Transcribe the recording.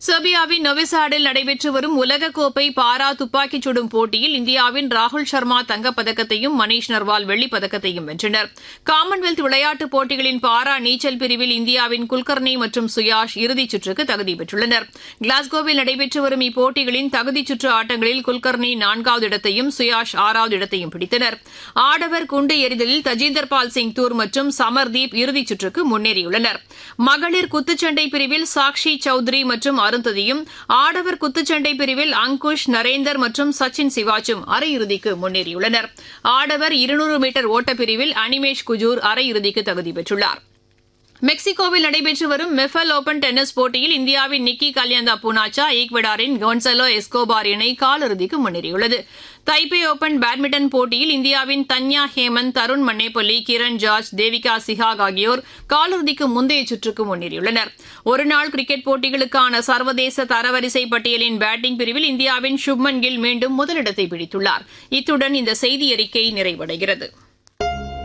செர்பியாவின் நொவிசாடில் நடைபெற்று வரும் உலகக்கோப்பை பாரா துப்பாக்கிச் சுடும் போட்டியில் இந்தியாவின் ராகுல் சர்மா தங்கப்பதக்கத்தையும் மணீஷ் நர்வால் வெள்ளிப் பதக்கத்தையும் வென்றனர் காமன்வெல்த் விளையாட்டுப் போட்டிகளின் பாரா நீச்சல் பிரிவில் இந்தியாவின் குல்கர்னி மற்றும் சுயாஷ் இறுதிச் சுற்றுக்கு தகுதி பெற்றுள்ளனர் கிளாஸ்கோவில் நடைபெற்று வரும் இப்போட்டிகளின் தகுதிச் சுற்று ஆட்டங்களில் குல்கர்னி நான்காவது இடத்தையும் சுயாஷ் ஆறாவது இடத்தையும் பிடித்தனர் ஆடவர் குண்டு எறிதலில் தஜிந்தர் பால் சிங் தூர் மற்றும் சமர்தீப் இறுதிச் சுற்றுக்கு முன்னேறியுள்ளனர் மகளிர் குத்துச்சண்டை பிரிவில் சாக்ஷி சௌத்ரி மற்றும் அருந்ததியும் ஆடவர் குத்துச்சண்டை பிரிவில் அங்குஷ் நரேந்தர் மற்றும் சச்சின் சிவாச்சும் அரையிறுதிக்கு முன்னேறியுள்ளனர் ஆடவர் இருநூறு மீட்டர் ஓட்டப்பிரிவில் அனிமேஷ் குஜூர் அரையிறுதிக்கு தகுதி பெற்றுள்ளார் மெக்சிகோவில் நடைபெற்று வரும் மெஃபல் ஓபன் டென்னிஸ் போட்டியில் இந்தியாவின் நிக்கி கல்யாந்தா பூனாச்சா ஈக்வடாரின் கொன்சலோ எஸ்கோபார் இணை காலிறுதிக்கு முன்னேறியுள்ளது தைபே ஓபன் பேட்மிண்டன் போட்டியில் இந்தியாவின் தன்யா ஹேமந்த் தருண் மன்னேப்பள்ளி கிரண் ஜார்ஜ் தேவிகா சிஹாக் ஆகியோர் காலிறுதிக்கு முந்தைய சுற்றுக்கு முன்னேறியுள்ளனர் ஒருநாள் கிரிக்கெட் போட்டிகளுக்கான சர்வதேச தரவரிசை பட்டியலின் பேட்டிங் பிரிவில் இந்தியாவின் சுப்மன் கில் மீண்டும் முதலிடத்தை பிடித்துள்ளார் இத்துடன் இந்த செய்தி அறிக்கை நிறைவடைகிறது